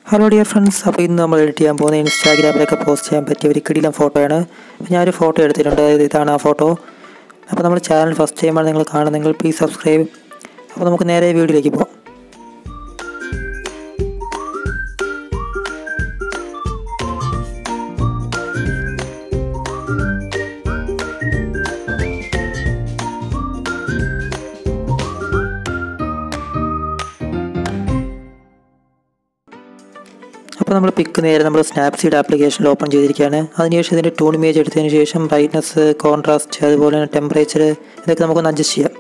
hello dear friends അപ്പോൾ ഇന്ന് നമ്മൾ എഡിറ്റ് ചെയ്യാൻ പോകുന്ന ഇൻസ്റ്റാഗ്രാമിലൊക്കെ പോസ്റ്റ് ചെയ്യാൻ പറ്റിയ ഒരു കിടിലം ഫോട്ടോയാണ് അപ്പോൾ ഞാനൊരു ഫോട്ടോ എടുത്തിട്ടുണ്ട് അതായത് ഇതാണ് ആ ഫോട്ടോ അപ്പോൾ നമ്മുടെ ചാനൽ ഫസ്റ്റ് ടൈമാണ് നിങ്ങൾ കാണുന്നെങ്കിൽ പ്ലീസ് സബ്സ്ക്രൈബ് അപ്പോൾ നമുക്ക് നേരെ വീഡിയോയിലേക്ക് പോകാം അപ്പോൾ നമ്മൾ പിക്ക് നേരെ നമ്മൾ സ്നാപ്സീഡ് ആപ്ലിക്കേഷനിൽ ഓപ്പൺ ചെയ്തിരിക്കുകയാണ് അതിനുശേഷം ഇതിൻ്റെ ടൂൺ ഇമേജ് എടുത്തതിന് ശേഷം ബ്രൈറ്റ്നസ് കോൺട്രാസ്റ്റ് അതുപോലെ തന്നെ ടെമ്പറേച്ചർ ഇതൊക്കെ നമുക്കൊന്ന് അഡ്ജസ്റ്റ് ചെയ്യാം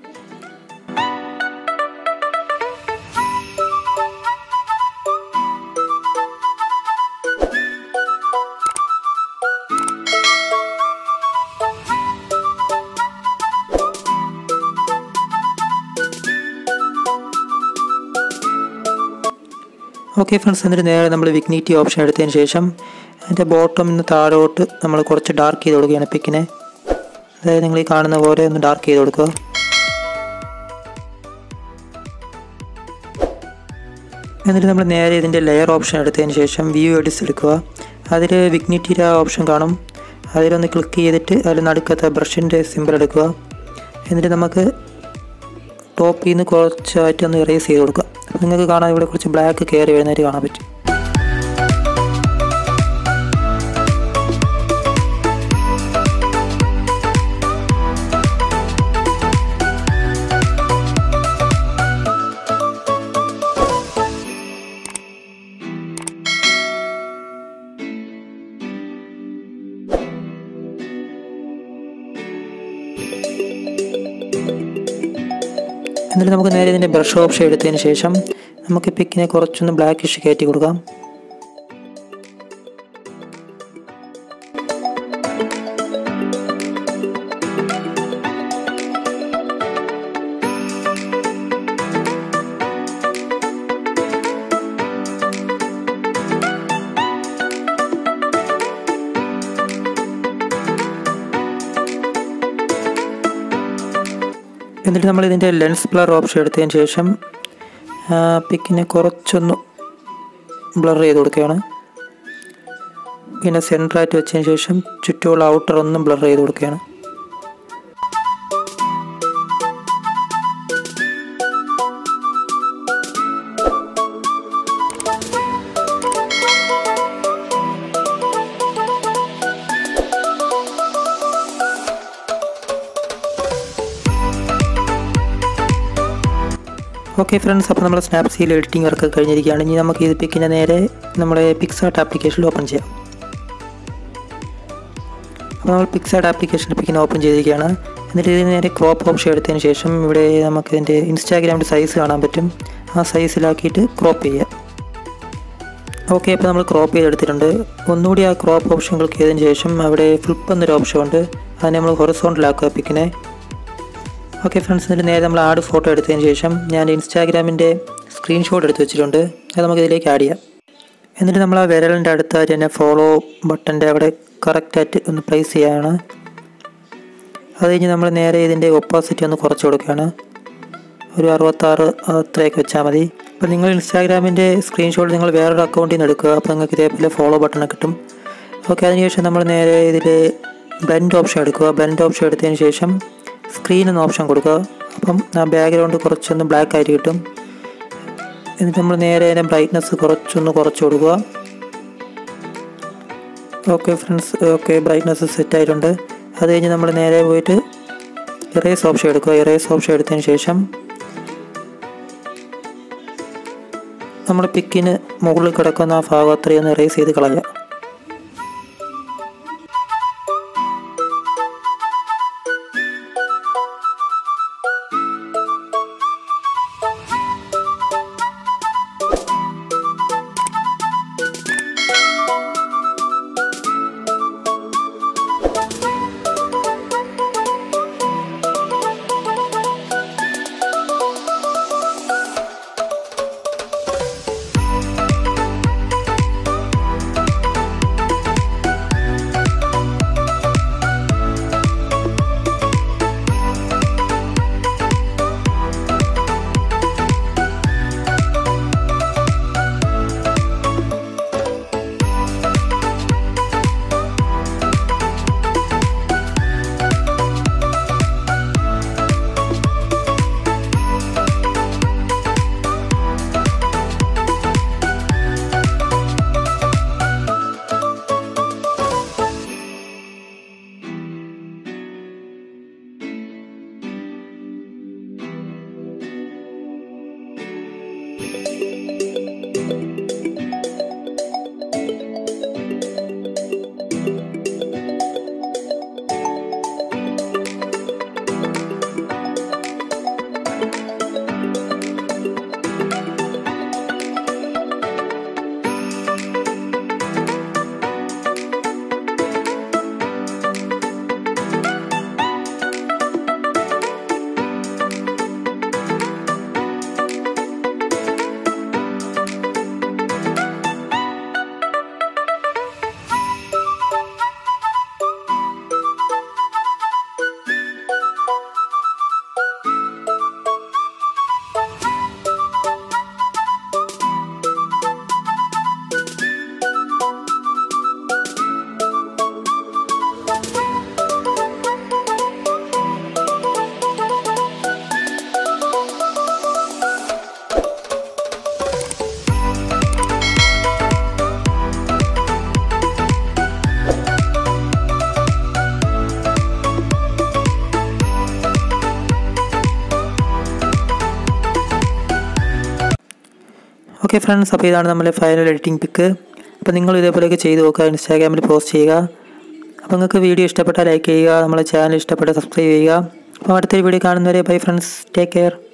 ഓക്കെ ഫ്രണ്ട്സ് എന്നിട്ട് നേരെ നമ്മൾ വിഗ്നിറ്റി ഓപ്ഷൻ എടുത്തതിന് ശേഷം അതിൻ്റെ ബോട്ടം നിന്ന് താഴോട്ട് നമ്മൾ കുറച്ച് ഡാർക്ക് ചെയ്ത് കൊടുക്കുകയാണ് പിക്കിനെ അതായത് നിങ്ങൾ ഈ കാണുന്ന പോലെ ഒന്ന് ഡാർക്ക് ചെയ്ത് കൊടുക്കുക എന്നിട്ട് നമ്മൾ നേരെ ഇതിൻ്റെ ലെയർ ഓപ്ഷൻ എടുത്തതിന് ശേഷം വ്യൂ എഡിസ് എടുക്കുക അതിൽ വിഗ്നിറ്റിയുടെ ഓപ്ഷൻ കാണും അതിലൊന്ന് ക്ലിക്ക് ചെയ്തിട്ട് അതിൽ നടുക്കത്തെ ബ്രഷിൻ്റെ സിമ്പിൾ എടുക്കുക എന്നിട്ട് നമുക്ക് ടോപ്പിൽ നിന്ന് കുറച്ചായിട്ട് ഒന്ന് ഇറേസ് ചെയ്ത് കൊടുക്കുക അപ്പോൾ നിങ്ങൾക്ക് കാണാൻ ഇവിടെ കുറച്ച് ബ്ലാക്ക് കയറി വരുന്നതായിട്ട് കാണാൻ പറ്റും എന്നിട്ട് നമുക്ക് നേരെ ഇതിൻ്റെ ബ്രഷ് ഓപ്ഷൻ എടുത്തതിന് ശേഷം നമുക്ക് പിക്കിനെ കുറച്ചൊന്ന് ബ്ലാക്കിഷ് കയറ്റി കൊടുക്കാം എന്നിട്ട് നമ്മൾ ഇതിൻ്റെ ലെൻസ് ബ്ലർ ഓപ്ഷൻ എടുത്തതിന് ശേഷം പിക്കിനെ കുറച്ചൊന്ന് ബ്ലർ ചെയ്ത് കൊടുക്കുകയാണ് പിന്നെ സെൻറ്ററായിട്ട് വെച്ചതിന് ശേഷം ചുറ്റുമുള്ള ഔട്ടർ ഒന്നും ബ്ലർ ചെയ്ത് കൊടുക്കുകയാണ് ഓക്കെ ഫ്രണ്ട്സ് അപ്പോൾ നമ്മൾ സ്നാപ്സീൽ എഡിറ്റിംഗ് വർക്ക് കഴിഞ്ഞിരിക്കുകയാണ് ഇനി നമുക്ക് ഇത് പിക്കിൻ്റെ നേരെ നമ്മുടെ പിക്സാർട്ട് ആപ്ലിക്കേഷനിൽ ഓപ്പൺ ചെയ്യാം അപ്പോൾ നമ്മൾ പിക്സാർട്ട് ആപ്ലിക്കേഷനിൽ പിക്കിനെ ഓപ്പൺ ചെയ്തിരിക്കുകയാണ് എന്നിട്ട് ഇതിന് നേരെ ക്രോപ്പ് ഓപ്ഷൻ എടുത്തതിന് ശേഷം ഇവിടെ നമുക്ക് ഇതിൻ്റെ ഇൻസ്റ്റാഗ്രാമിൻ്റെ സൈസ് കാണാൻ പറ്റും ആ സൈസിലാക്കിയിട്ട് ക്രോപ്പ് ചെയ്യാം ഓക്കെ അപ്പോൾ നമ്മൾ ക്രോപ്പ് ചെയ്തെടുത്തിട്ടുണ്ട് ഒന്നുകൂടി ആ ക്രോപ്പ് ഓപ്ഷൻ ക്ലിക്ക് ചെയ്തതിന് ശേഷം അവിടെ ഫ്ലിപ്പ് എന്നൊരു ഓപ്ഷൻ ഉണ്ട് അതിനെ നമ്മൾ ഹൊറിസോണ്ടിലാക്കുക പിക്കിനെ ഓക്കെ ഫ്രണ്ട്സ് എന്നിട്ട് നേരെ നമ്മൾ ആഡ് ഫോട്ടോ എടുത്തതിന് ശേഷം ഞാൻ ഇൻസ്റ്റാഗ്രാമിൻ്റെ സ്ക്രീൻഷോട്ട് എടുത്ത് വെച്ചിട്ടുണ്ട് അത് നമുക്ക് ഇതിലേക്ക് ആഡ് ചെയ്യാം എന്നിട്ട് നമ്മൾ ആ വിരലിൻ്റെ അടുത്തായിട്ട് തന്നെ ഫോളോ ബട്ടൻ്റെ അവിടെ കറക്റ്റായിട്ട് ഒന്ന് പ്ലേസ് ചെയ്യുകയാണ് അത് കഴിഞ്ഞ് നമ്മൾ നേരെ ഇതിൻ്റെ ഒപ്പോസിറ്റി ഒന്ന് കുറച്ച് കൊടുക്കുകയാണ് ഒരു അറുപത്താറ് അത്രയൊക്കെ വെച്ചാൽ മതി അപ്പോൾ നിങ്ങൾ ഇൻസ്റ്റാഗ്രാമിൻ്റെ സ്ക്രീൻഷോട്ട് നിങ്ങൾ വേറൊരു അക്കൗണ്ടിൽ നിന്ന് എടുക്കുക അപ്പോൾ നിങ്ങൾക്ക് ഇതേപോലെ ഫോളോ ബട്ടൺ കിട്ടും ഓക്കെ അതിനുശേഷം നമ്മൾ നേരെ ഇതിൽ ബ്ലെൻഡ് ഓപ്ഷൻ എടുക്കുക ബ്ലെൻഡ് ഓപ്ഷൻ എടുത്തതിന് ശേഷം സ്ക്രീൻ എന്ന ഓപ്ഷൻ കൊടുക്കുക അപ്പം ആ ബാക്ക്ഗ്രൗണ്ട് കുറച്ചൊന്ന് ബ്ലാക്ക് ആയിട്ട് കിട്ടും എന്നിട്ട് നമ്മൾ നേരെ അതിൻ്റെ ബ്രൈറ്റ്നസ് കുറച്ചൊന്ന് കുറച്ച് കൊടുക്കുക okay friends okay brightness set ആയിട്ടുണ്ട് അത് കഴിഞ്ഞ് നമ്മൾ നേരെ പോയിട്ട് ഇറേസ് ഓപ്ഷൻ എടുക്കുക ഇറേസ് ഓപ്ഷൻ എടുത്തതിന് ശേഷം നമ്മൾ പിക്കിന് മുകളിൽ കിടക്കുന്ന ആ ഭാഗം അത്രയും ഒന്ന് ഇറേസ് ചെയ്ത് കളയുക ഓക്കെ ഫ്രണ്ട്സ് അപ്പോൾ ഇതാണ് നമ്മുടെ ഫൈനൽ എഡിറ്റിംഗ് പിക്ക് അപ്പോൾ നിങ്ങൾ ഇതേപോലെയൊക്കെ ചെയ്ത് നോക്കുക ഇൻസ്റ്റാഗ്രാമിൽ പോസ്റ്റ് ചെയ്യുക അപ്പോൾ നിങ്ങൾക്ക് വീഡിയോ ഇഷ്ടപ്പെട്ടാൽ ലൈക്ക് ചെയ്യുക നമ്മളെ ചാനൽ ഇഷ്ടപ്പെട്ടാൽ സബ്സ്ക്രൈബ് ചെയ്യുക അപ്പോൾ അടുത്തൊരു വീഡിയോ കാണുന്നവരെ ബൈ ഫ്രണ്ട്സ് ടേക്ക് കെയർ